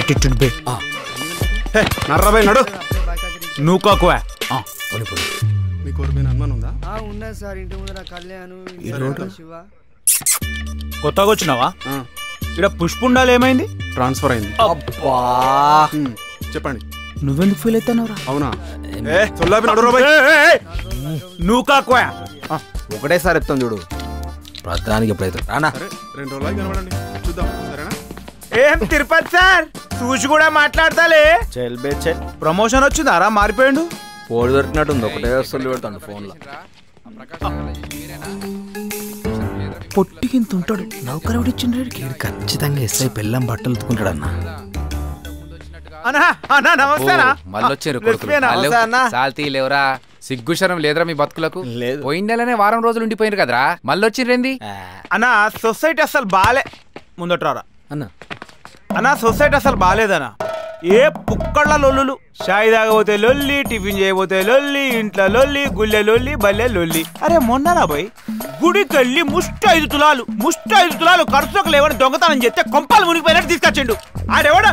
Attitude బే హే నర్రబాయ్ నడు నువ్వు కాకువ మీకు ఎవరిపైన అనుమానం ఉందా ఉన్నది సార్ ఇంటి ముందర కళ్యాణ్ ఈ రోడ్డు? శివ కొత్తగా వచ్చినావా ఆ, ఇక్కడ పుష్పుండాలు ఏమైంది ట్రాన్స్ఫర్ అయింది అబ్బా హ్మ్, చెప్పండి నువ్వెందుకు ఫీల్ అవుతున్నావురా అవునా ఏ సొల్లాపి నడు రాబాయ్ నువ్వు కాకువ ఒకటేసారి ఎత్తాం చూడు ప్రధానికి ఎప్పుడైతే రానా సరే రెండు రోజులు కనబడండి చూద్దాం సరేనా ఏం తిరుపతి సార్ చూసి కూడా మాట్లాడతాలే చెల్ బే చెల్ ప్రమోషన్ వచ్చిందారా మారిపోయిండు పోడు దొరికినట్టుంది ఒకటే వస్తువులు పెడతాడు ఫోన్లో పొట్టికింత ఉంటాడు నౌకరు ఇచ్చిండ్రు ఖచ్చితంగా ఎస్ఐ పెళ్ళం బట్టలు ఉతుకుంటాడు అన్న అన్నా అన్నా నమస్తేనా మళ్ళొచ్చారు లక్ష్మీనా? నమస్తే అన్న. సాల్తీ లేవరా సిగ్గుశరం లేదురా మీ బతుకులకు లేదు. పోయిన నెలనే వారం రోజులు ఉండిపోయినారు కదరా మళ్ళొచ్చిర్రేంది అన్నా సొసైటీ అసలు బాలే ముందట్రారా అన్న అన్నా సొసైటీ అసలు బాలేదన్నా ఏ పుక్కళ్ళ లొల్లులు షాయి తాగబోతే లొల్లి టిఫిన్ చేయబోతే లొల్లి ఇంట్లో లొల్లి గుళ్ళె లొల్లి బల్లె లొల్లి అరే మొన్ననా పోయి గుడికి వెళ్ళి ముష్టి ఐదు తులాలు ముష్టి ఐదు తులాలు ఖర్చులకు లేవని దొంగతనం చేస్తే కొంపలు మునిగిపోయినట్టు తీసుకొచ్చిండు ఆడెవడ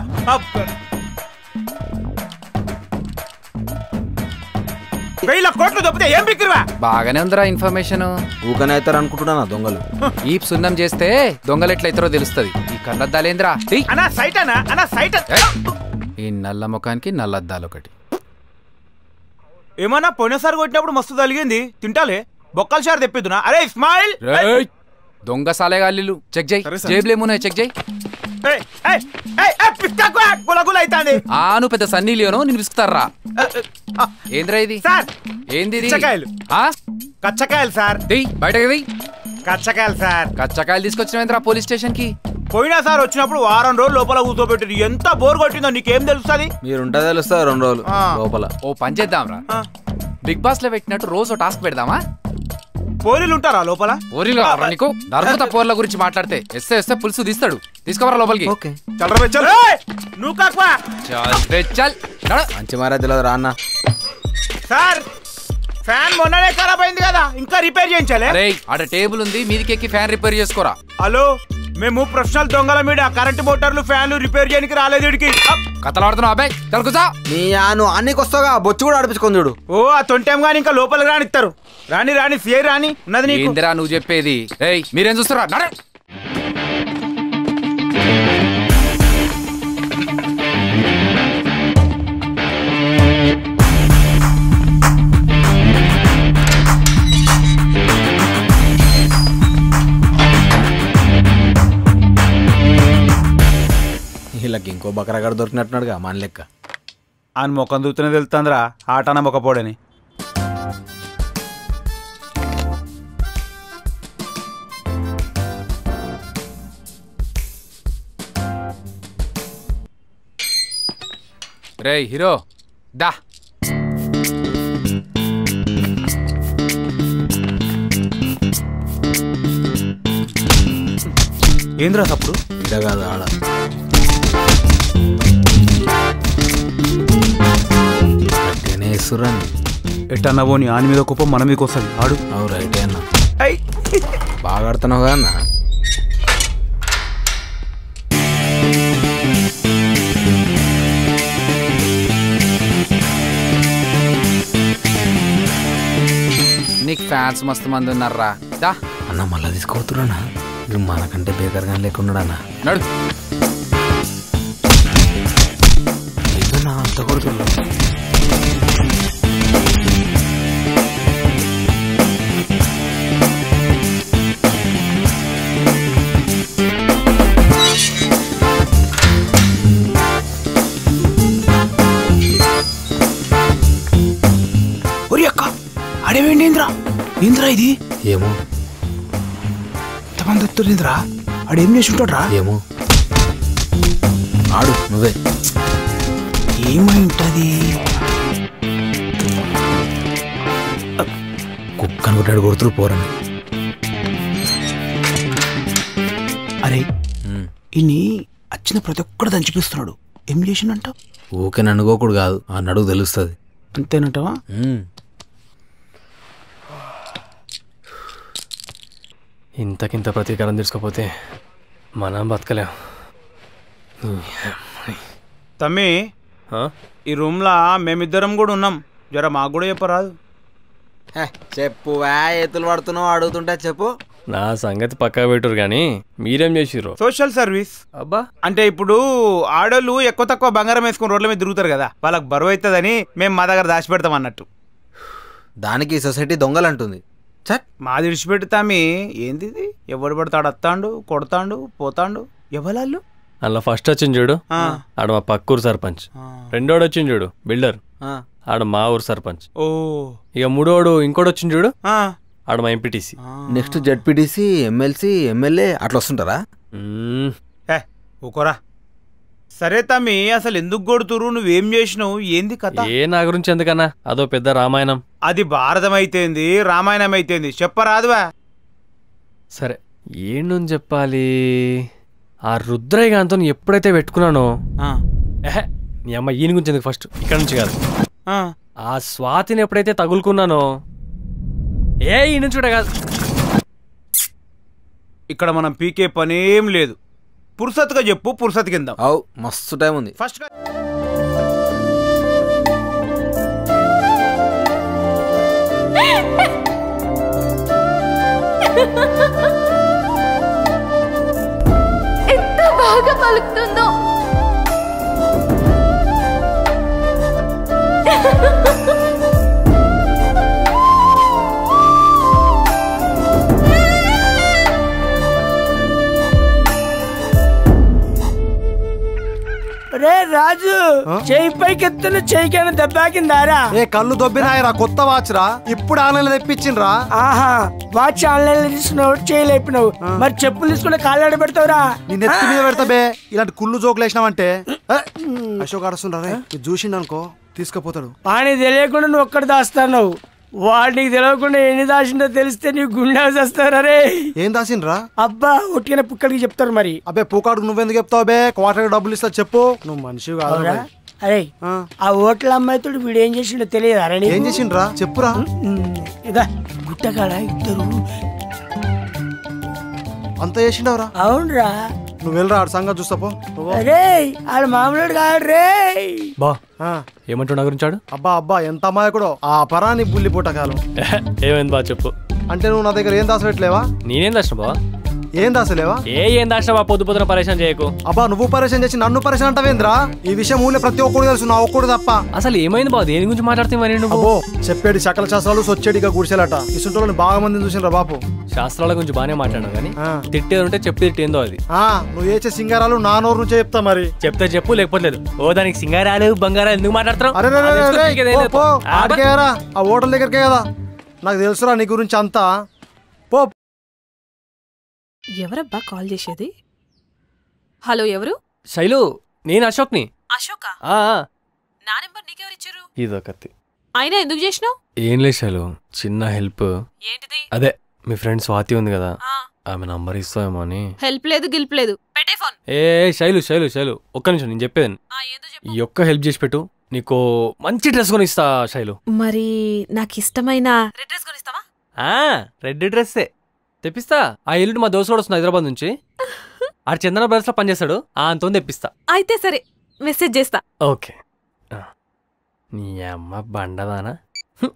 వెయ్యి కోట్లు దొప్పితే ఏం బిక్కిరివా బాగానే ఉందిరా ఇన్ఫర్మేషన్ ఊకనే అవుతారు అనుకుంటున్నా దొంగలు ఈ సున్నం చేస్తే దొంగలు ఎట్లయితారో తెలుస్తుంది ఈ కళ్ళద్దాలేంద్రా ఏయ్! అన్నా సైట్ అన్నా అన్నా సైట్ ఏయ్! ఈ నల్ల ముఖానికి నల్లద్దాలు ఒకటి ఏమన్నా పోయినసారి కొట్టినప్పుడు మస్తు తలిగింది తింటాలే బొక్కల షార్ తెప్పిద్దునా అరే ఇస్మాయిల్ రేయ్! దొంగ సాలేగాళ్ళు చెక్ చేయి సరే, సరే. జేబులు ఏమున్నాయి చెక్ చేయి ఏయ్, ఏయ్, ఏయ్, ఏయ్, పిచ్చాకు, గుల గుల అయితాంది ఆ నువ్వు పెద్ద సన్నీ లియోను నేను విసుకుతారా ఏ, ఏ, ఆ, ఏంద్రా ఇది సార్ ఏంది ఇది? పుచ్చకాయలు. ఆ? కచ్చకాయలు సార్ దేయ్ బయటకు దేయ్ కచ్చకాయలు సార్ కచ్చకాయలు తీసుకొచ్చినవేంద్రా పోలీస్ స్టేషన్ కి పోయినా సార్ వచ్చినప్పుడు వారం రోజులు లోపల కూర్చోబెట్టింది ఎంత బోర్ కొట్టిందో నీకేం తెలుస్తుంది మీరుంటే తెలుస్తుంది రెండు రోజులు ఆ. లోపల ఓ పని చేద్దాంరా బిగ్ బాస్ లో పెట్టినట్టు రోజు టాస్క్ పెడదామా పోలీలు ఉంటారా లోపల ఓరిలో నీకు నరుకుత పోర్ల గురించి మాట్లాడితే ఎస్తే ఎస్తే పులుసు తీస్తాడు తీసుకోవరా లోపలికి ఓకే చల్ రాబాయ్ చల్ ఏయ్, నువ్వు కాకువా చల్ బే చల్ నడు. మంచి మారా తెలియదు రా అన్న సార్ ఫ్యాన్ మొన్ననే ఖరాబ్ అయింది కదా ఇంకా రిపేర్ చేయించాలి అరే ఆడ టేబుల్ ఉంది మీదికి ఎక్కి ఫ్యాన్ రిపేర్ చేసుకోరా హలో మేము ప్రొఫెషనల్ దొంగల మీద కరెంట్ మోటార్లు ఫ్యాన్లు రిపేర్ చేయడానికి రాలేదు వీడికి అప్. కథలు ఆడుతున్నావు అబ్బాయి తలుకుతా నీ నువ్వు అన్నికి వస్తావుగా బొచ్చు కూడా ఆడిపించుకొని చూడు ఓ ఆ తొంటేం గాని ఇంకా లోపలికి రానిస్తారు రాని రాని సిఐ రాని ఉన్నది నీకు ఏందిరా నువ్వు చెప్పేది ఏయ్ మీరేం చూస్తారా నడు వీళ్ళకి ఇంకో బకరగాడు దొరికినట్టున్నాడుగా మన లెక్క అని ముఖం చూస్తేనే తెలుస్తుందిరా ఆటన మొక్కపోడని రేయ్ హీరో దా ఏంద్రా తప్పుడు ఇడ కాదు ఆడ గట్టిగానే వేస్తుర్రాన్ని ఎట్టన్నా పోని ఆని మీద కుప్పం మన మీదకి వస్తుంది ఆడు అవు రైటే అన్న ఐ. బాగా ఆడుతున్నావు కదా అన్న నీకు ఫ్యాన్స్ మస్తు మంది ఉన్నారా దా అన్న మళ్ళా తీసుకోతున్నా ఇది మనకంటే బేకర్గా లేకున్నాడు అన్న నడు ఏదో నా అంత కొడుతుండ ఒరి అక్క అడవేంటి ఇంద్రా ఇంద్రా ఇది ఏమో ఎంతమంది వస్తుంది ఆడేం చేసి ఉంటాడు రా ఏమో ఆడు నువ్వే ఏమై ఉంటది కుక్క అనుకుంటాడు కొడుతురు పోరని అరే ఇన్ని వచ్చిన ప్రతి ఒక్కడు దంచిపిస్తున్నాడు ఏం చేసిండంట ఊకే నన్నుకోకుడు కాదు ఆ నడుగు తెలుస్తుంది అంతేనంటవా ఇంతకింత ప్రతీకారం తీసుకోపోతే మనం బతకలేం తమ్మి ఆ? ఈ రూమ్లా మేమిద్దరం కూడా ఉన్నాం జర మాకు కూడా చెప్పరాదు హే, చెప్పు వా ఎత్తులు పడుతున్నావు అడుగుతుంటే చెప్పు నా సంగతి పక్కా పెట్టురు కానీ మీరేం చేసిర్రు సోషల్ సర్వీస్ అబ్బా అంటే ఇప్పుడు ఆడోళ్ళు ఎక్కువ తక్కువ బంగారం వేసుకుని రోడ్ల మీద తిరుగుతారు కదా వాళ్ళకి బరువు అవుతుందని మేము మా దగ్గర దాచిపెడతాం అన్నట్టు దానికి ఈ సొసైటీ దొంగలంటుంది చట్ మా విడిచిపెడతామి ఏంది ఇది ఎవడు పడతాడు అత్తాండు కొడతాండు పోతాండు ఎవరాళ్ళు అలా ఫస్ట్ వచ్చింది చూడు ఆ. ఆడ మా పక్కూరు సర్పంచ్ ఆ. రెండోడు వచ్చింది చూడు బిల్డర్ ఆ, ఆడ మా ఊరు సర్పంచ్ ఓ ఇక మూడోడు ఇంకోటి వచ్చింది చూడు ఆ. ఆడ మా MPTC next ZPTC MLC MLA అట్లా వస్తుంటారా ఏ ఊకోరా సరే తమ్మి అసలు ఎందుకు కొడుతురు నువ్వేం చేసినావు ఏంది కథ ఏ నా గురించి ఎందుకన్నా అదో పెద్ద రామాయణం అది భారతం అయితేంది రామాయణం అయితేంది చెప్పరాదువా సరే ఏంటని చెప్పాలి ఆ రుద్రయ్యగాంతో ఎప్పుడైతే పెట్టుకున్నానో ఆ, ఎహె నీ అమ్మ ఈయన గురించి ఎందుకు ఫస్ట్ ఇక్కడ నుంచి కాదు ఆ. ఆ స్వాతిని ఎప్పుడైతే తగులుకున్నానో ఏ ఈ నుంచి కూడా కాదు ఇక్కడ మనం పీకే పనేం లేదు పురుసత్తుగా చెప్పు పురుసత్ కింద అవు మస్తు టైం ఉంది ఫస్ట్ ఎంత బాగా పలుకుతుందో రే రాజు చేయి పైకి ఎత్తున చేయికైనా దెబ్బాకిందారా ఏ కళ్ళు దొబ్బినాయరా కొత్త వాచ్ రా ఇప్పుడు ఆన్లైన్ తెప్పించిండ్రా ఆహా వాచ్ ఆన్లైన్ లో తీసుకున్నావు చేయలేపినావు మరి చెప్పులు తీసుకుని కాళ్ళాడ పెడతావురా నీ నెత్తి మీద పెడతా బే ఇలాంటి కుళ్ళు జోకులు వేసినావంటే ఏ, అశోక్ అడుస్తుండ్రా రే ఇది చూసిండు అనుకో తీసుకుపోతాడు వాడికి తెలియకుండా నువ్వు ఒక్కడు దాస్తావు వాడికి తెలియకుండా ఎన్ని దాచిందో తెలిస్తే నీకు గుండె చేస్తారా రే ఏం దాసిండ్రా అబ్బా ఒట్టిన పుక్కడికి చెప్తారు మరి అబ్బే పూకాడు నువ్వెందుకు చెప్తావు బే క్వార్టర్ డబ్బులు ఇస్తా చెప్పు నువ్వు మనిషి కాదు అవునా? అరే ఆ ఓట్ల అమ్మాయితో వీడు ఏం చేసిండో తెలియదు అరే ఏం చేసిండ్రా చెప్పురా ఇదా గుట్టకాడ ఇద్దరు అంత చేసిండవరా అవునరా నువ్వు వెళ్ళరా ఆడ సంగతి చూస్తా పో నువ్వు. అరే ఆడ మామూలుడు కాదు రే బా ఆ, ఏమంటాడు నా గురించి ఆడు అబ్బా అబ్బా ఎంత అమాయకుడో ఆ పరాని బుల్లి పుట్టకాలు ఎహె, ఏమైంది బా చెప్పు అంటే నువ్వు నా దగ్గర ఏం దాసపెట్టలేవా నేనేం దాచిన బా ఏం దాసలేవా ఏ ఏం దాచిన బా పొద్దు పొద్దున పరేషాన్ చేయకు అబ్బా నువ్వు పరిచయం చేసి నన్ను పరిచయం అంటావేంద్రా ఈ విషయం ఊళ్ళో ప్రతి ఒక్కడు తెలుసు నా ఒక్కడు తప్ప అసలు ఏమైంది బా దేని గురించి మాట్లాడుతావు నువ్వు అబ్బో చెప్పేది సకల శాస్త్రాలు సొచ్చేడిగా గుడిసెలట ఇసుంటోళ్ళని బాగా మందిని చూసినరా బాపు శాస్త్రాల గురించి బాగానే మాట్లాడాను కానీ ఆ. తిట్టేది ఉంటే చెప్పి తిట్టేందో అది ఆ నువ్వు ఏచే సింగారాలు నా నోరు నుంచే చెప్తా మరి చెప్తే చెప్పు లేకపోతే లేదు ఓ దానికి సింగారాలు బంగారాలు ఎందుకు మాట్లాడుతున్నావు అరే రే, రే, అది రే, తెలుసుకో, రే, నీకేదేం పో, లేదు. పో, ఆ, ఆడికే రా ఆ హోటల్ దగ్గరకే కదా నాకు తెలుసురా నీ గురించి అంతా పో ఎవరబ్బా కాల్ చేసేది హలో ఎవరు శైలు నేను అశోక్ని అశోక ఆ, ఆ. నా నెంబర్ నీకెవరిచ్చారు ఇదొకటి అయినా ఎందుకు చేసినావు ఏం లేదు శైలు చిన్న హెల్ప్ ఏంటిది అదే మీ ఫ్రెండ్ స్వాతి ఉంది కదా ఆ, ఆమె నంబర్ ఇస్తావేమో అని హెల్ప్ లేదు గిల్ప్ లేదు పెట్టే ఫోన్ ఏ శైలు శైలు శైలు ఒక్క నిమిషం నేను చెప్పేది ఆ, ఏందో చెప్పు ఈ ఒక్క హెల్ప్ చేసి పెట్టు నీకు మంచి డ్రెస్ కొని ఇస్తా శైలు మరి నాకు ఇష్టమైన రెడ్ డ్రెస్ కొనిస్తావా ఆ రెడ్ డ్రెస్సే తెప్పిస్తా ఆ ఎల్లుండి మా దోశ కూడా వస్తుంది హైదరాబాద్ నుంచి ఆడు చందన బ్రదర్స్ లో పనిచేస్తాడు ఆ అంతో తెప్పిస్తా అయితే సరే మెసేజ్ చేస్తా ఓకే ఆ. నీ అమ్మ బండదానా హ్మ్.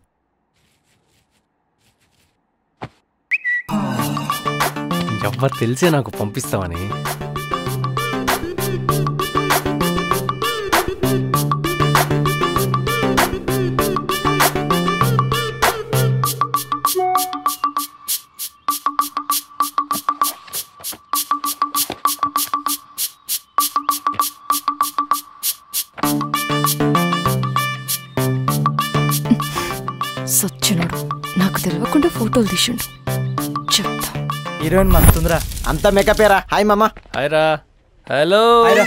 ఎవ్వరు తెలిసే నాకు పంపిస్తామని సచ్చినాడు నాకు తెలియకుండా ఫోటోలు తీసిండు చెప్తా హీరోయిన్ మస్తుందిరా అంత మేకపేరా హాయ్ మామ హాయ్ రా హలో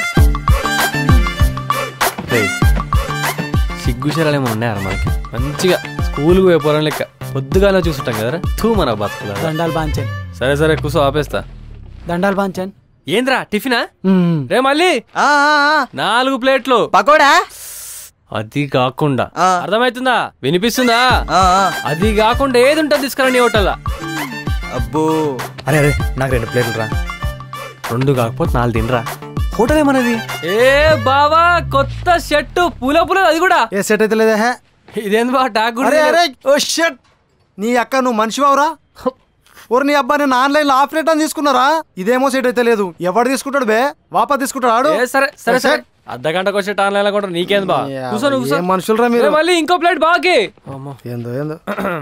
రేయ్, సిగ్గు శరాలేమో ఉన్నాయారా మనకి మంచిగా స్కూల్కి పోయే పొలం లెక్క పొద్దుగానే చూసుంటాం కదరా తూ మన బతుకులా దండాలు బాంచన్ సరే సరే కూసో ఆపేస్తా దండాలు బాంచన్ ఏంద్రా టిఫినా రే మళ్ళీ నాలుగు ప్లేట్లు పకోడా అది కాకుండా ఆ. అర్థమవుతుందా వినిపిస్తుందా ఆ, ఆ. అది కాకుండా ఏది ఉంటుంది తీసుకురా నీ హోటల్లా అబ్బో అరే అరే నాకు రెండు ప్లేట్లు రా రెండు కాకపోతే నాలుగు తినరా ఫోటో ఏమన్నది ఏ బావా కొత్త షర్టు పూల పూల అది కూడా ఏ సెట్ అయితే లేదా హే? ఇదేంది బా టాక్ కూడా అరే అరే లేదు. ఓ షట్ నీ అక్క నువ్వు మనిషివావురా ఓరు నీ అబ్బా నేను ఆన్లైన్ లో ఆఫ్ రేట్ అని తీసుకున్నారా ఇదేమో సెట్ అయితే లేదు ఎవడు తీసుకుంటాడు బే వాపా తీసుకుంటాడు ఆడు ఏ సరే సరే సరే షట్. అర్ధ గంటకు వచ్చే ఆన్లైన్ లో కూడా నీకేంది బా యా, కూర్చో నువ్వు కూర్చో. ఏం మనుషులరా మీరు? ఏ, మళ్ళీ ఇంకో ప్లేట్ బాకి అమ్మో ఏందో ఏందో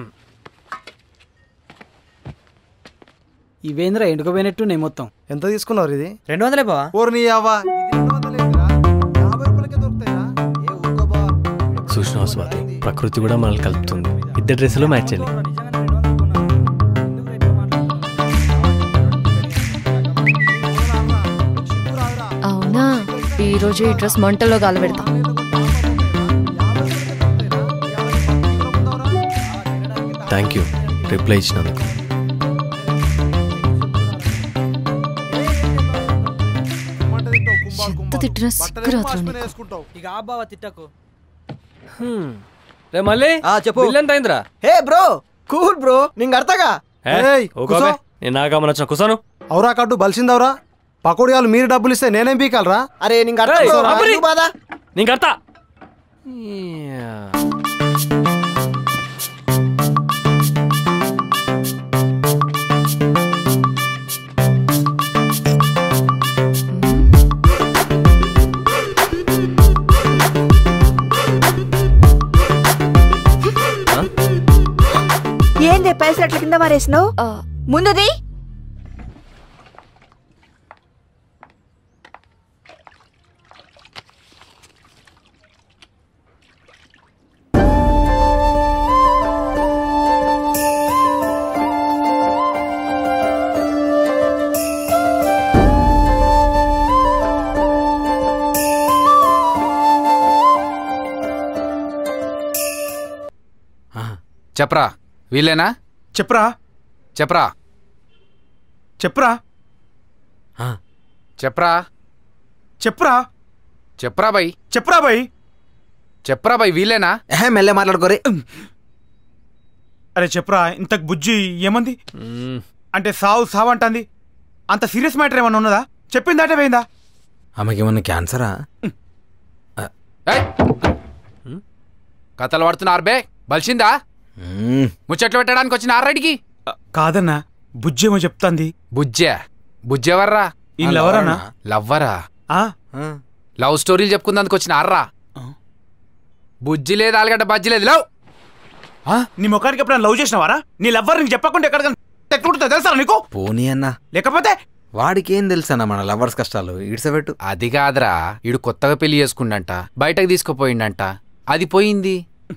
ఇవేంద్రా ఎండుకోపోయినట్టున్నాయి మొత్తం ఎంత తీసుకున్నారు ఇది రెండు వందలే బావా ఓరు నీ అవ్వ ఇది రెండు వందలు ఏందిరా? యాభై రూపాయలకే దొరుకుతాయిరా? ఏ ఊరుకో బా. చూసిన స్వాతి ప్రకృతి కూడా మనల్ని కలుపుతుంది ఇద్దరు డ్రెస్సులు మ్యాచ్ అయ్యి అవునా ఈ రోజు ఈ డ్రెస్ మంటల్లో కాలబెడతా థ్యాంక్ యూ రిప్లై ఇచ్చినందుకు ఎంత తిట్టినా సిగ్గు రాత్రం బట్టలు వేసుకుంటావు ఇక ఆ బావ తిట్టకు హ్మ్. రే మళ్ళీ ఆ, చెప్పు. బిల్ ఎంత అయిందిరా హే బ్రో కూల్ బ్రో నింగ అర్థగా ఏ, ఏయ్, ఊకో కూసో. బే. నేను నాగమని వచ్చిన కుసాను అవురా కట్టు బలిసిందవరా పకోడియాలు మీరు డబ్బులు ఇస్తే నేనేం పీకాలరా అరే నింగ ఏయ్, అర్థం అబ్బరి. బాధ నీకు అర్థ ఏంది పైసలు అట్ల కింద మారేసినావు ఆ, ముందుది చెప్పరా వీళ్ళేనా చెప్పరా చెప్పరా చెప్పరా చెప్పరా చెప్పరా చెప్పరా బై చెప్పరా బాయ్ చెప్పరా బై వీళ్ళేనా ఏహే మెల్లే మాట్లాడుకోరే అరే చెప్పరా ఇంతకు బుజ్జి ఏమంది అంటే సావు సావు అంటుంది అంత సీరియస్ మ్యాటర్ ఏమన్నా ఉన్నదా చెప్పిందంటే పోయిందా ఆమెకి ఏమన్నా క్యాన్సరా ఏయ్! కథలు పడుతున్నారు బే బలిసిందా మ్మ్. ముచ్చట్లు పెట్టడానికి వచ్చిన ఆర్రెడ్డికి ఆ, కాదన్నా బుజ్జి ఏమో చెప్తాంది బుజ్జే బుజ్జెవర్రా ఈ లవరన్నా లవ్వరా ఆ, ఆ. లవ్ స్టోరీలు చెప్పుకుందానికి వచ్చిన ఆర్రా బుజ్జి లేదు ఆలుగడ్డ బజ్జి లేదు లవ్ నీ ముఖానికి ఎప్పుడైనా లవ్ చేసినవారా నీ లవ్వర్ నీకు చెప్పకుండా ఎక్కడికైనా ఎట్టుకుంటుందో తెలుసా నీకు పోనీ అన్న లేకపోతే వాడికి ఏం తెలుసన్న మన లవర్స్ కష్టాలు ఇడ్సబెట్టు అది కాదురా ఈడు కొత్తగా పెళ్లి చేసుకుండంట బయటకు తీసుకుపోయిండంట అది పోయింది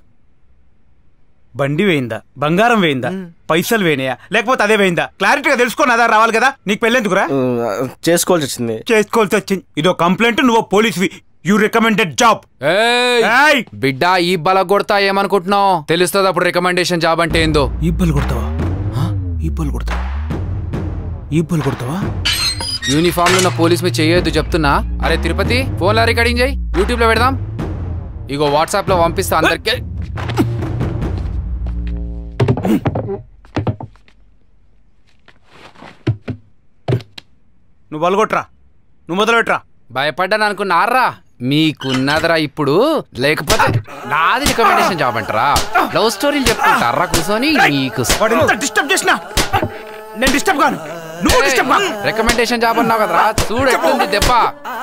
బండి వేయిందా బంగారం వేయిందా పైసలు వేయినాయా లేకపోతే అదే వేయిందా క్లారిటీగా తెలుసుకొని అదా రావాలి కదా నీకు పెళ్ళెందుకురా చేసుకోవాల్సి వచ్చింది చేసుకోవాల్సి వచ్చింది ఇదో కంప్లైంట్ నువ్వు పోలీస్వి యూ రికమెండెడ్ జాబ్ ఏయ్! బిడ్డ ఈ బల కొడతా ఏమనుకుంటున్నావు తెలుస్తుంది అప్పుడు రికమెండేషన్ జాబ్ అంటే ఏందో ఈబ్బలు కొడతావా ఆ? ఈబ్బలు కొడతావా ఈబ్బలు కొడతావా యూనిఫామ్ లో ఉన్న పోలీస్ మీద చేయొద్దు చెప్తున్నా అరే తిరుపతి ఫోన్ లో రికార్డింగ్ చేయి యూట్యూబ్ లో పెడదాం ఇగో వాట్సాప్ లో పంపిస్తా అందరికి నువ్వు బలగొట్రా నువ్వు మొదలుపెట్రా భయపడ్డాను అనుకున్నారా మీకున్నదిరా ఇప్పుడు లేకపోతే నాది రికమెండేషన్ జాబ్ అంటారా లవ్ స్టోరీలు చెప్పుకుంటారా కూర్చొని నీకు వాడు ఎంత డిస్టర్బ్ చేసినా నేను డిస్టర్బ్ కాను నువ్వు డిస్టర్బ్ కాను రికమెండేషన్ జాబ్ అన్నావు కదరా చూడు ఎట్లుంది దెబ్బ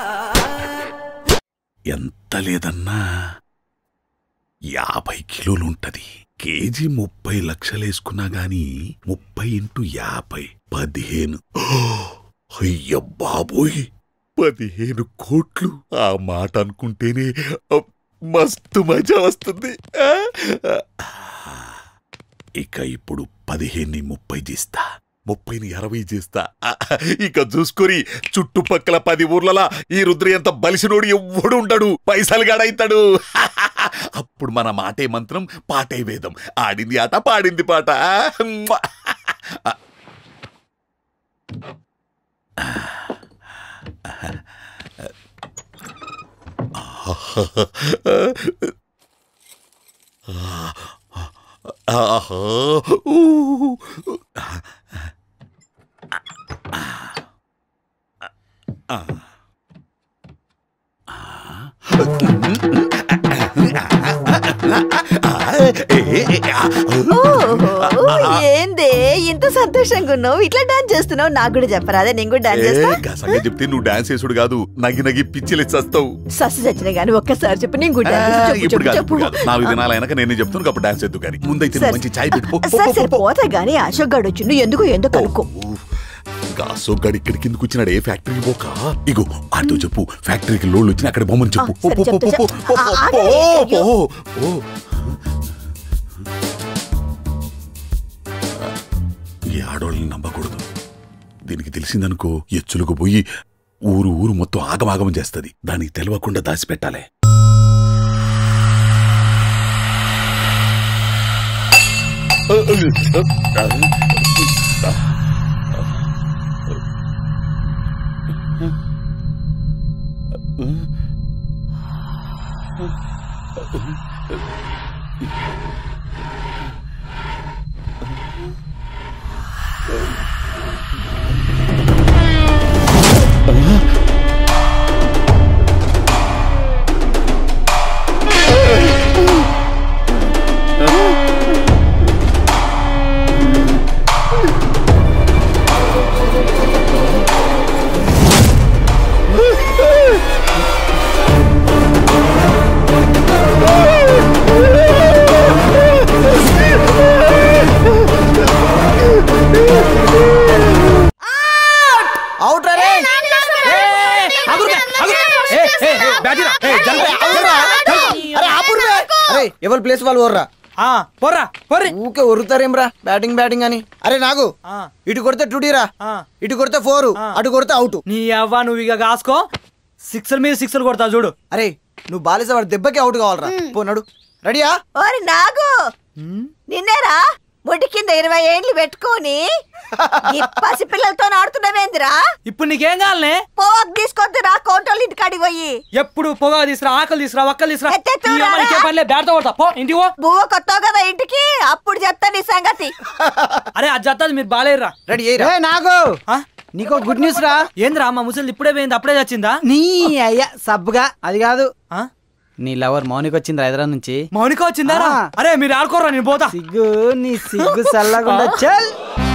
ఎంత లేదన్నా యాభై కిలోలుంటది కేజీ ముప్పై లక్షలేసుకున్నా గాని ముప్పై ఇంటూ యాభై పదిహేను అయ్య బాబోయ్ పదిహేను కోట్లు ఆ మాట అనుకుంటేనే అబ్, మస్తు మజా వస్తుంది ఆ? ఇక ఇప్పుడు పదిహేన్ని ముప్పై చేస్తా ముప్పైని అరవై చేస్తా ఆ, ఇక చూసుకొని చుట్టుపక్కల పది ఊర్లలా ఈ రుద్ర ఎంత బలిసినోడు ఎవ్వడు ఉండడు పైసలు గాడైతాడు అప్పుడు మన మాటే మంత్రం పాటే వేదం ఆడింది ఆట పాడింది పాట మ్వా. ఆహా ఊ. ఓహో, ఏందే ఇంత సంతోషంగా ఉన్నావు ఇట్లా డాన్స్ చేస్తున్నావు నాకు కూడా చెప్పరా అదే నేను కూడా డాన్స్ చేస్తా సంగతి చెప్తే నువ్వు డాన్స్ చేసుడు కాదు నగి నగి పిచ్చిలు చస్తావు సస్సు చచ్చిన గానీ ఒక్కసారి చెప్పు నేను కూడా ఆ, డాన్స్ చేస్తా. చెప్పు ఇప్పుడు చెప్పు కాదు చెప్పు ఇప్పుడు కాదు. నాలుగు దినాలు అయినాక నేను చెప్తాను అప్పుడు డాన్స్ చేద్దు కానీ ముందైతే నువ్వు సరే. మంచి చాయ్ పెట్టు పో, పో, సరే పో, సరే పో. పోతా గానీ అశోక్ గాడు వచ్చిండు ఎందుకు ఎందుకు కనుక్కో గాసో గడి ఇక్కడికి ఎందుకు వచ్చినాడు ఏ ఫ్యాక్టరీకి పోక ఇగో ఆటో చెప్పు ఫ్యాక్టరీకి లోళ్ళు వచ్చిన అక్కడ బొమ్మని చెప్పు పో, సరే, పో, పో, చెప్తా, పో, చెప్తా. పో, ఆ, పో, ఆగండి, పో, అయ్యో. పో. ఈ ఆడోళ్ళని నమ్మకూడదు దీనికి తెలిసిందనుకో ఎచ్చులకు పోయి ఊరు ఊరు మొత్తం ఆగమాగం చేస్తది దానికి తెలియకుండా దాచిపెట్టాలి అవుట్ రే అరే ఆపురు బే. అరే ఎవరి ప్లేస్ వాళ్ళు ఓర్రా పోర్రా పోర్రి ఊకే ఒరుతారేంరా బ్యాటింగ్ బ్యాటింగ్ అని అరే నాగు ఇటు కొడితే టూటీరా ఇటు కొడితే ఫోర్ అటు కొడితే అవుట్ నీ అవ్వ నువ్వు ఇక కాసుకో సిక్సర్ మీద సిక్సర్ కొడతా చూడు అరే నువ్వు బాలేసే వాడు దెబ్బకి అవుట్ కావాలరా పో నడు రెడీయా ఓరి నాగు నిన్నేరా ముడి కింద ఇరవై ఏండ్లు పెట్టుకొని ఈ పసి పిల్లలతో ఆడుతున్నావేందిరా ఇప్పుడు నీకేం కావాలనే పోవాకు తీసుకొద్దు రా కోటోళ్ళ ఇంటికాడికి పోయి ఎప్పుడు పొగ తీసురా ఆకలి తీసురా ఒక్కలు తీసురా ఎత్తెత్తు నీ అమ్మ రారా. నీకేం పనిలే బ్యాట్తో కొడతా పో ఇంటికి పో బువ్వ కొత్తావు కదా ఇంటికి అప్పుడు చెప్తా నీ సంగతి అరే అది చెప్తాది మీరు బాలేరురా రెడీ ఏ నాగు నీకో గుడ్ న్యూస్ రా ఏంద్రా మా ముసలి ఇప్పుడే పోయింది అప్పుడే చచ్చిందా నీ అయ్యా సబ్బుగా అది కాదు నీ లవర్ మౌనిక వచ్చింది హైదరాబాద్ నుంచి మౌనిక వచ్చిందా ఆ. అరే మీరు ఆడుకోరా నేను పోతా సిగ్గు నీ సిగ్గు చల్లకుండా చల్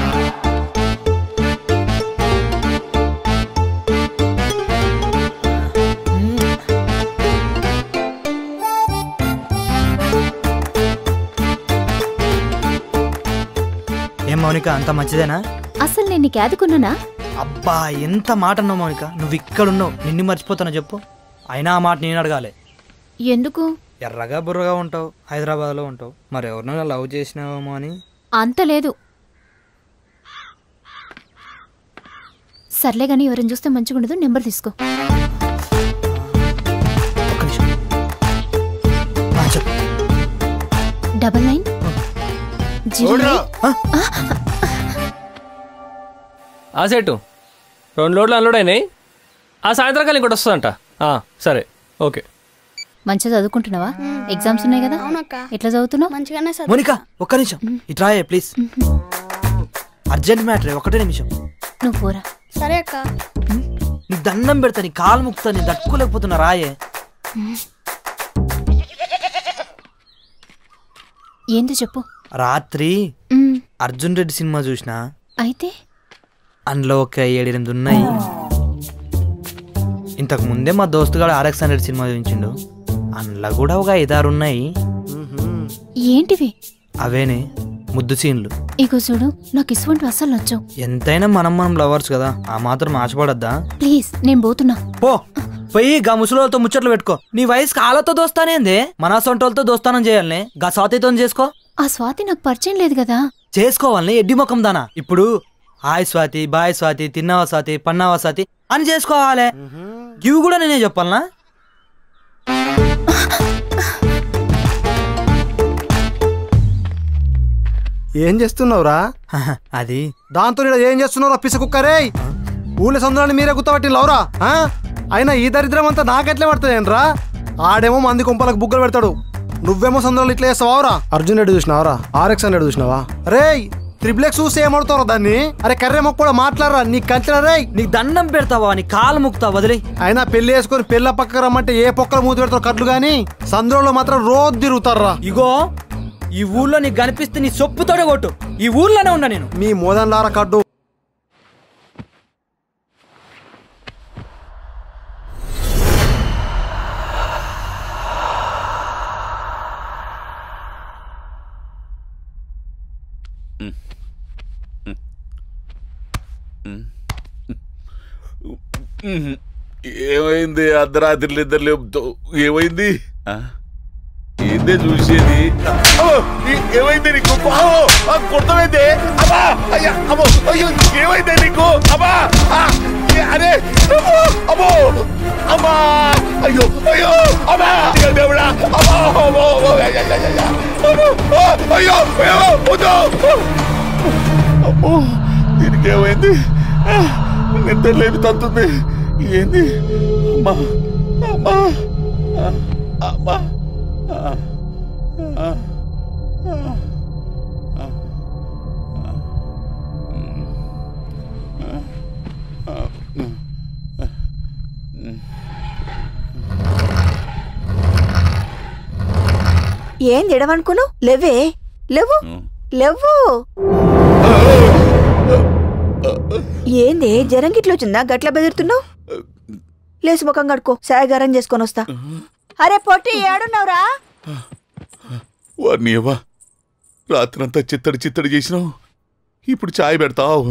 ఏం మౌనిక అంత మంచిదేనా అసలు నేను నీకు యాదుకున్నానా అబ్బా ఎంత మాట అన్నావు మౌనిక నువ్వు ఇక్కడ ఉన్నావు నిన్ను మర్చిపోతానో చెప్పు అయినా ఆ మాట నేను అడగాలి ఎందుకు ఎర్రగా బుర్రగా ఉంటావు హైదరాబాద్లో ఉంటావు మరి ఎవరినైనా లవ్ చేసినావేమో అని అంత లేదు సర్లే గాని ఎవరైనా చూస్తే మంచిగా ఉండదు నెంబర్ తీసుకో డబల్ నైన్ జీరో నైన్ ఆ సెటు రెండు లోడ్లు అన్లోడ్ అయినాయి ఆ సాయంత్రం కాలం ఇంకోటి వస్తుందంట ఆ, సరే ఓకే మంచిగా చదువుకుంటున్నావా ఎగ్జామ్స్ ఉన్నాయి కదా ఎట్లా చదువుతున్నావు మంచిగానే మోనిక ఒక్క నిమిషం ఇట్రాయే ప్లీజ్ అర్జెంట్ మ్యాటర్ ఒకటే నిమిషం నువ్వు పోరా సరే అక్క నీ దండం పెడతా నీ కాలు ముక్తా నీ తట్టుకోలేకపోతున్నా రాయే ఏంది చెప్పు రాత్రి మ్, అర్జున్ రెడ్డి సినిమా చూసిన అయితే అందులో ఒక ఏడెనిమిది ఉన్నాయి ఇంతకు ముందే మా దోస్తుగాడు ఆర్ఎక్స్ హండ్రెడ్ సినిమా చూపించిండు అందులో కూడా ఒక ఐదారు ఉన్నాయి ఏంటివి అవేనే ముద్దు సీన్లు ఇగో చూడు నాకు ఇటువంటి అస్సలు నచ్చవు ఎంతైనా మనం మనం లవర్స్ కదా ఆ మాత్రం ఆశపడద్దా ప్లీజ్ నేను పోతున్నా పో పోయి గా ముసలితో ముచ్చట్లు పెట్టుకో నీ వయసు కాళ్ళతో దోస్తానేందే మన సొంటోళ్ళతో దోస్తానం చేయాలనే గా స్వాతితో చేసుకో ఆ స్వాతి నాకు పరిచయం లేదు కదా చేసుకోవాలని ఎడ్డి ముఖం దానా ఇప్పుడు హాయ్ స్వాతి బాయ్ స్వాతి తిన్నావా స్వాతి పన్నావా స్వాతి అని చేసుకోవాలి ఇవి కూడా నేనే చెప్పాలనా ఏం చేస్తున్నావురా అది దాంతో ఈడ ఏం చేస్తున్నావురా పిసకుక్కరే ఊళ్ళో సందులని మీరే గుర్తపట్టి లవరా ఆ? అయినా ఈ దరిద్రం అంతా నాకెట్లే పడుతుందేంట్రా ఆడేమో మంది కుంపలకు బుగ్గలు పెడతాడు నువ్వేమో సందులో ఇట్లా చేస్తావారా అర్జున్ రెడ్డి చూసినావరా ఆర్ఎక్స్ హండ్రెడ్ చూసినావా రే త్రిబ్లెక్స్ చూసి ఏమవుతారో దాన్ని అరే కర్రె మొక్క కూడా మాట్లాడరా నీ కంచరే నీకు దండం పెడతావా నీ కాలు ముక్తా వదిలే అయినా పెళ్లి వేసుకొని పెళ్ళ పక్క రమ్మంటే ఏ పొక్కలు మూతి పెడతారు కట్లు గాని సంద్రంలో మాత్రం రోజు తిరుగుతారా ఇగో ఈ ఊళ్ళో నీకు కనిపిస్తే నీ సొప్పుతోడే కొట్టు ఈ ఊర్లోనే ఉన్నా నేను మీ మోదన్ లారా కడ్డు ఉహు. ఏమైంది అర్ధరాత్రి ఇద్దరు లేపుతావు ఏమైంది ఆ? ఏందే చూసేది అమ్మో, ఈ- ఏమైంది నీకు పావు కొడతామైంది అమ్మా అయ్యా అమ్మో అయ్యో ఏమైంది నీకు అమ్మా ఆ, ఏ- అరే అమ్మో అమ్మో అమ్మా అయ్యో అయ్యో అమ్మా అయ్యో దేవుడా అమ్మో అమ్మో అమ్మో, అయ్య, అయ్య, అయ్య, అయ్య. అమ్మో, ఆ, అయ్యో అయ్యో వద్దు అమ్మో దీనికి ఏమైంది ఆ, నిద్ర లేపి తంతుంది ఏంది అమ్మా అమ్మా ఆ, అమ్మా ఆ, ఆ, ఆ, ఆ, ఆ, ఆ, ఏం ఎడవనుకును లేవే లేవు లేవు ఏంది జ్వరం గిట్ల వచ్చిందా గట్ల బెదురుతున్నావు లేచి ముఖం కడుకో సాయగారం చేసుకొని వస్తా అరే పొట్టి ఏడున్నావురా వారిని ఏవా రాత్రంతా చిత్తడి చిత్తడి చేసినావు ఇప్పుడు చాయ్ పెడతావు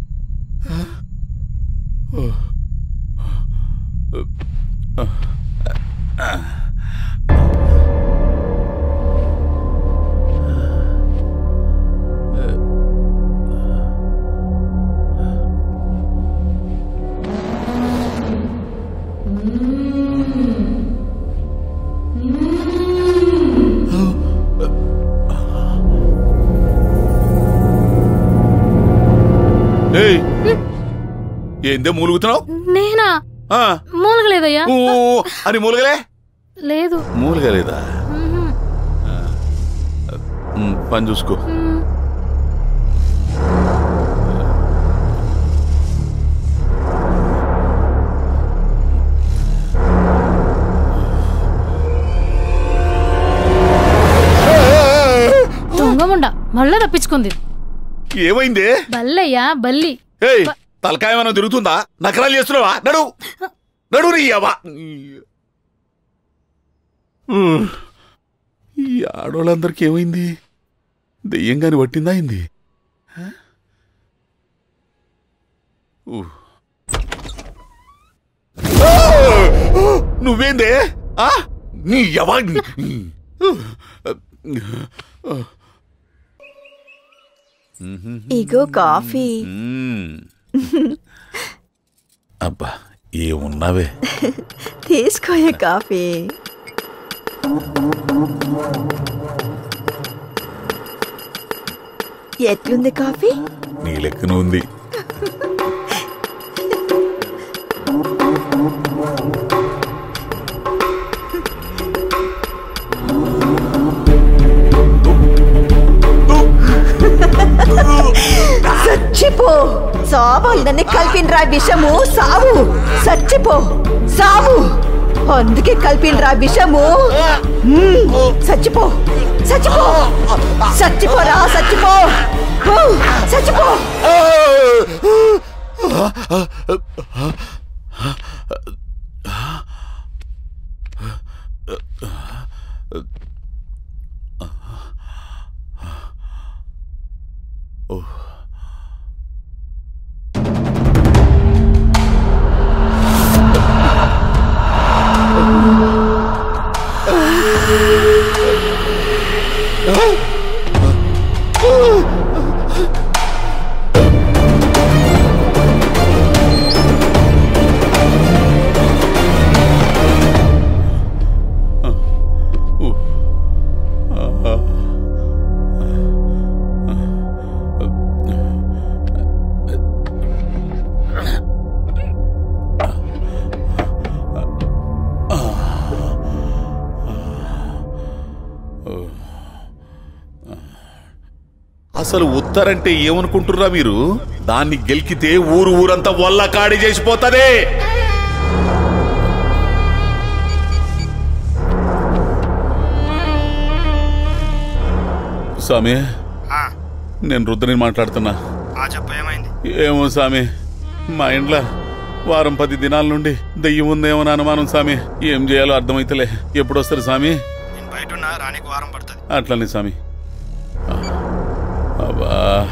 ఏయ్ ఏందే మూలుగుతున్నావు నేనా ఆ, మూలగలేదయ్యా ఊ, అని మూలగలే లేదు మూలగలేదా ఉమ్, పని చూసుకో దొంగముండ మళ్ళా తప్పించుకుంది ఏమైంది బల్లయ్యా బల్లి ఏయ్ తలకాయ ఏమైనా తిరుగుతుందా నకరాలు చేస్తున్నావా నడు నడు నీ అవ్వ ఉమ్, ఈ ఆడవాళ్ళందరికీ ఏమైంది దెయ్యం గాని పట్టిందా అయింది నువ్వేందే ఆ? నీ ఎవ ఇగో కాఫీ అబ్బా ఏమున్నావే తీసుకోయే కాఫీ ఎట్లుంది కాఫీ నీ లెక్కన ఉంది చచ్చిపో సావాలని కలిపినరా విషము సావు చచ్చిపో సావు అందుకే కలిపినరా విషము మ్మ్. చచ్చిపో చచ్చిపో చచ్చిపోరా చచ్చిపో ఊ, చచ్చిపో అసలు ఉత్తరంటే ఏమనుకుంటుర్రా మీరు దాన్ని గెలికితే ఊరు ఊరంతా వల్ల కాడి చేసిపోతదే స్వామి నేను రుద్రని మాట్లాడుతున్నా చెప్ప ఏమైంది ఏమో స్వామి మా ఇంట్లో వారం పది దినాల నుండి దెయ్యం ఉందేమో అని అనుమానం స్వామి ఏం చేయాలో అర్థమైతలే ఎప్పుడు వస్తారు స్వామి నేను బయట ఉన్నా రానికి వారం పడుతుంది అట్లనే స్వామి అబ్బా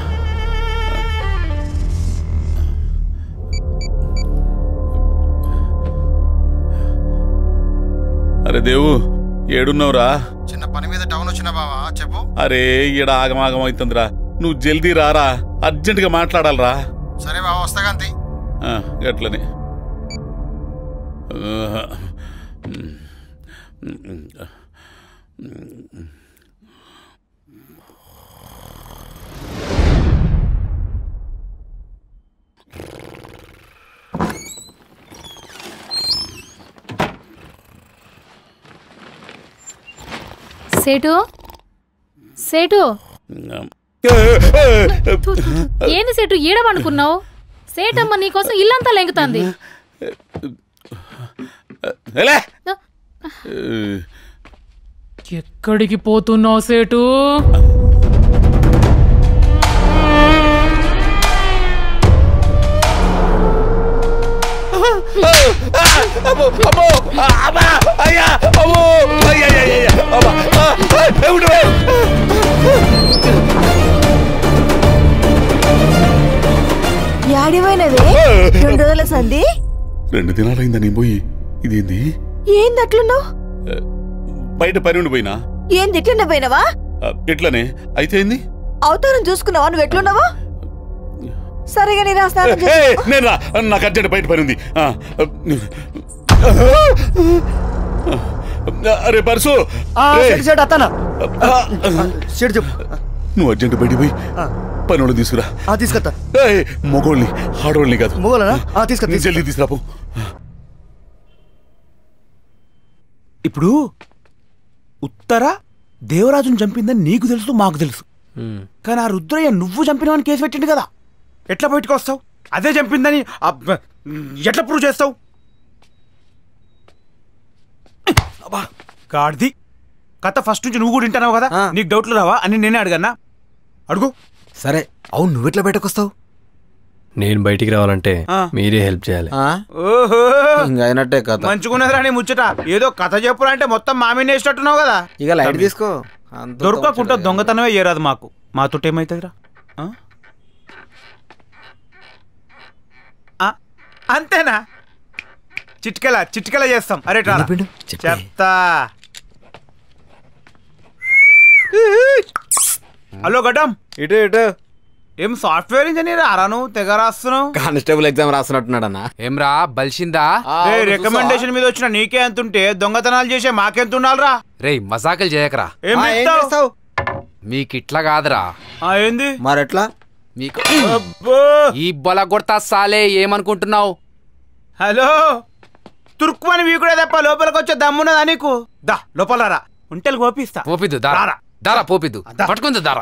అరే దేవు ఏడున్నావురా చిన్న పని మీద టౌన్ వచ్చిన బావా చెప్పు అరే ఈడ ఆగమాగం అవుతుందిరా నువ్వు జల్దీ రారా అర్జెంటుగా మాట్లాడాలరా సరే బావా వస్తా కాంతి ఆ, గట్లనే ఆహా. సేటు సేటు ఏంది సేటు ఈడమనుకున్నావు సేటమ్మ నీకోసం ఇల్లంతా లెంగుతాంది ఏలే. ఎక్కడికి పోతున్నావు సేటు అమ్మో, అమ్మో, ఆ, అమ్మా, అయ్యా, అమ్మో, అయ్యా, అయ్యా, అయ్యా, అమ్మా, ఆ, ఆ, దేవుడు. యాడిపోయినవే రెండు రోజుల సంధి రెండు దినాలైందా నేను పోయి ఇదేంది ఏంది అట్లున్నావు బయట పని ఉండిపోయినా ఏం తిట్టిండ పోయినవా ఆ, ఎట్లనే అయితే ఏంది అవతారం చూసుకున్నావా నువ్వు ఎట్లున్నావా సరిగా నీ రా స్నానం ఏ, చేసి- నేను రా నాకు అర్జెంట్ బయట పని ఉంది ఆ, అరే పర్సు రే, అత్తనా చెడు చెప్పు నువ్వు అర్జెంట్ బయటికి పోయి పని వాళ్ళు తీసుకురా తీసుకొస్తా ఏయ్, మగోళ్ళని ఆడవాళ్ళని కాదు మొగోళ్ళనా? ఆ, తీసుకొస్తా, నేను జల్దీ తీసుకురాపు ఇప్పుడు ఉత్తర దేవరాజుని చంపిందని నీకు తెలుసు మాకు తెలుసు కానీ ఆ రుద్రయ్య నువ్వు చంపినవని కేసు పెట్టిండు కదా ఎట్లా బయటకు వస్తావు అదే చంపిందని అబ్బ, ఎట్లా ప్రూవ్ చేస్తావు అబ్బా గాడిది కథ ఫస్ట్ నుంచి నువ్వు కూడా వింటున్నావు కదా నీకు డౌట్లు రావా అని నేనే అడగన్నా అడుగు సరే అవును నువ్వెట్లా బయటకు నేను బయటికి రావాలంటే ఆ. మీరే హెల్ప్ చేయాలి ఓహో ఇంకా అయినట్టే కథ మంచుకున్నదిరా నీ ముచ్చట ఏదో కథ చెప్పురా అంటే మొత్తం మామిని వేసినట్టున్నావు కదా ఇక లైట్ తీసుకో అంత దొరకకుండా దొంగతనమే ఏరాదు మాకు మాతో ఏమైతుందిరా ఆ? ఆ, అంతేనా చిట్కెలా చిట్కెలా చేస్తాం అరే రా చెప్తా హలో గడ్డం ఇటు ఇటు ఏం సాఫ్ట్వేర్ ఇంజనీర్ ఆరా నువ్వు తెగ రాస్తున్నావు కానిస్టేబుల్ ఎగ్జామ్ రాస్తున్నట్టున్నాడు అన్న ఏమ్రా బలిసిందా రే రికమెండేషన్ మీద వచ్చిన నీకే ఎంత ఉంటే దొంగతనాలు చేసే మాకెంత ఉండాలిరా రేయ్ మజాకులు చేయకరా ఏం చేస్తావు మీకు ఇట్లా కాదురా ఏంది మరెట్లా మీకు ఈ బొల కొడతా సాలే ఏమనుకుంటున్నావు హలో తుర్కుమని వీకుడే తప్ప లోపలికి వచ్చే దమ్మున్నదా నీకు దా లోపల రా ఉంటెలు కోపిస్తా పోపిద్దు దారా దారా పోపిద్దు పట్టుకుంది దారా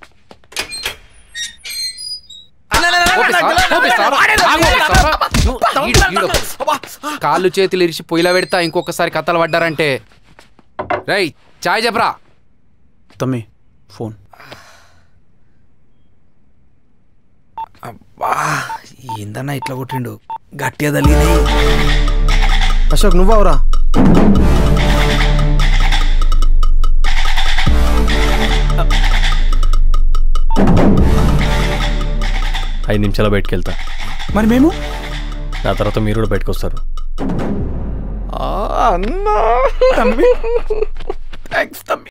పోపిస్తా, పోపిస్తా, ఆగు, పోపిస్తా. నువ్వు ఈడు, ఈడు. కాళ్ళు చేతులు ఇరిచి పొయ్యిలో పెడతా ఇంకొకసారి కథలు పడ్డారంటే రై చాయ్ చెప్పరా తమ్మి ఫోన్ అబ్బా ఏందన్నా ఇట్లా కొట్టిండు గట్టిగా తగిలింది అశోక్ నువ్వవరా ఐదు నిమిషాలు బయటకు వెళ్తా మరి మేము నా తర్వాత మీరు కూడా బయటకు వస్తారు అన్నా తమ్మి థ్యాంక్స్ తమ్మి